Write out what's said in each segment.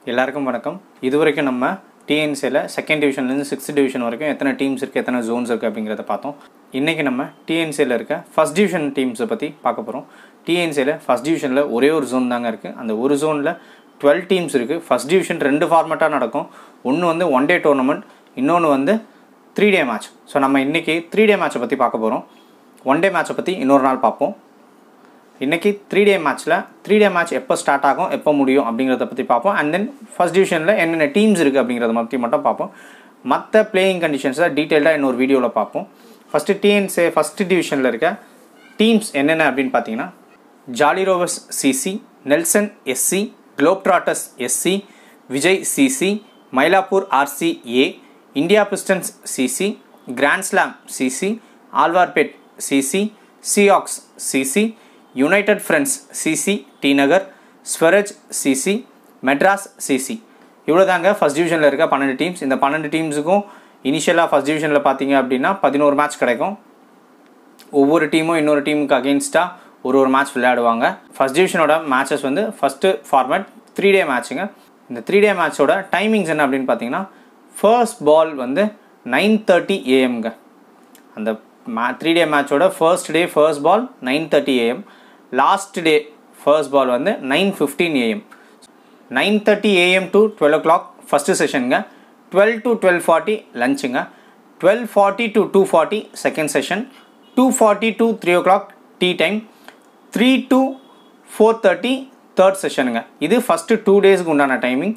எல்லாருக்கும் வணக்கம் இது வரைக்கும் நம்ம டிஎன்சியில் செகண்ட் டிவிஷன்லேருந்து சிக்ஸ்த் டிவிஷன் வரைக்கும் எத்தனை டீம்ஸ் இருக்குது எத்தனை ஜோன்ஸ் இருக்குது அப்படிங்கிறத பார்த்தோம் இன்றைக்கி நம்ம டிஎன்சியில் இருக்க ஃபஸ்ட் டிவிஷன் டீம்ஸை பற்றி பார்க்க போகிறோம் டிஎன்சியில் ஃபஸ்ட் டிவிஷனில் ஒரே ஒரு ஜோன் தாங்க இருக்குது அந்த ஒரு ஜோனில் டுவெல் டீம்ஸ் இருக்குது ஃபஸ்ட் டிவிஷன் ரெண்டு ஃபார்மேட்டாக நடக்கும் ஒன்று வந்து ஒன் டே டோர்னமெண்ட் இன்னொன்று வந்து த்ரீ டே மேட்ச் ஸோ நம்ம இன்றைக்கி த்ரீ டே மேட்ச்சை பற்றி பார்க்க போகிறோம் ஒன் டே மேட்ச்சை பற்றி இன்னொரு நாள் பார்ப்போம் இன்றைக்கி த்ரீ டே மேட்ச்சில் த்ரீ டே மேட்ச் எப்போ ஸ்டார்ட் ஆகும் எப்போ முடியும் அப்படிங்கிறத பற்றி பார்ப்போம் அண்ட் தென் ஃபஸ்ட் டிவிஷனில் என்னென்ன டீம்ஸ் இருக்குது அப்படிங்கிறத பற்றி மட்டும் பார்ப்போம் மற்ற பிளேயிங் கண்டிஷன்ஸை டீட்டெயில்டாக இன்னொரு வீடியோவில் பார்ப்போம் ஃபஸ்ட்டு டிஎன்சே ஃபஸ்ட்டு டிவிஷனில் இருக்க டீம்ஸ் என்னென்ன அப்படின்னு பார்த்தீங்கன்னா Jolly Rovers CC Nelson SC Globetrotters SC Vijay CC Mylapore RC A India Pistons CC Grand Slam CC Alwarpet CC சியாக்ஸ் CC United Friends CC T Nagar Swaraj CC Madras CC இவ்வளோ தாங்க ஃபஸ்ட் டிவிஷனில் இருக்க பன்னெண்டு டீம்ஸ் இந்த பன்னெண்டு டீம்ஸுக்கும் இனிஷியலாக ஃபஸ்ட் டிவிஷனில் பார்த்தீங்க அப்படின்னா பதினோரு மேட்ச் கிடைக்கும் ஒவ்வொரு டீமும் இன்னொரு டீமுக்கு அகெயின்ஸ்டாக ஒரு ஒரு மேட்ச் விளையாடுவாங்க ஃபஸ்ட் டிவிஷனோட மேட்சஸ் வந்து ஃபஸ்ட்டு ஃபார்மேட் த்ரீ டே மேட்ச்சுங்க இந்த த்ரீ டே மேட்சோட டைமிங்ஸ் என்ன அப்படின்னு பார்த்தீங்கன்னா ஃபர்ஸ்ட் பால் வந்து நைன் தேர்ட்டி ஏஎம்ங்க அந்த மே த்ரீ டே மேட்சோட first day first ball nine thirty AM last day first ball வந்து nine fifteen AM nine thirty AM to twelve o'clock first செஷனுங்க twelve to twelve forty லஞ்சுங்க twelve forty to two forty second session two forty to three o'clock tea time three to four thirty third செஷனுங்க இது first two டேஸ்க்கு உண்டான timing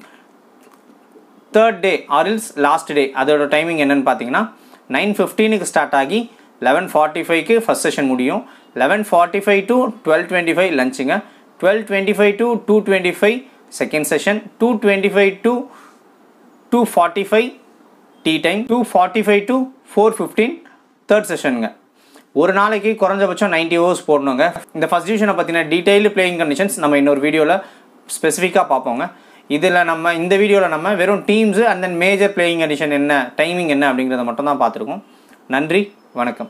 third day ஆரில்ஸ் last day அதோட timing என்னென்னு பார்த்தீங்கன்னா nine ஃபிஃப்டீனுக்கு start ஆகி லெவன் ஃபார்ட்டி ஃபைவ்க்கு ஃபஸ்ட் செஷன் முடியும் eleven forty five to twelve twenty five லஞ்சுங்க twelve twenty five to two twenty five second session two twenty five to two forty five tea time two forty five to four fifteen third செஷனுங்க ஒரு நாளைக்கு குறைஞ்சபட்சம் ninety hours போடணுங்க இந்த first டிவிஷனை பற்றின detailed playing conditions நம்ம இன்னொரு வீடியோவில் ஸ்பெசிஃபிக்காக பார்ப்போங்க இதில் நம்ம இந்த வீடியோவில் நம்ம வெறும் teams and then major playing condition என்ன டைமிங் என்ன அப்படிங்கிறத மட்டும் தான் பார்த்துருக்கோம் நன்றி வணக்கம்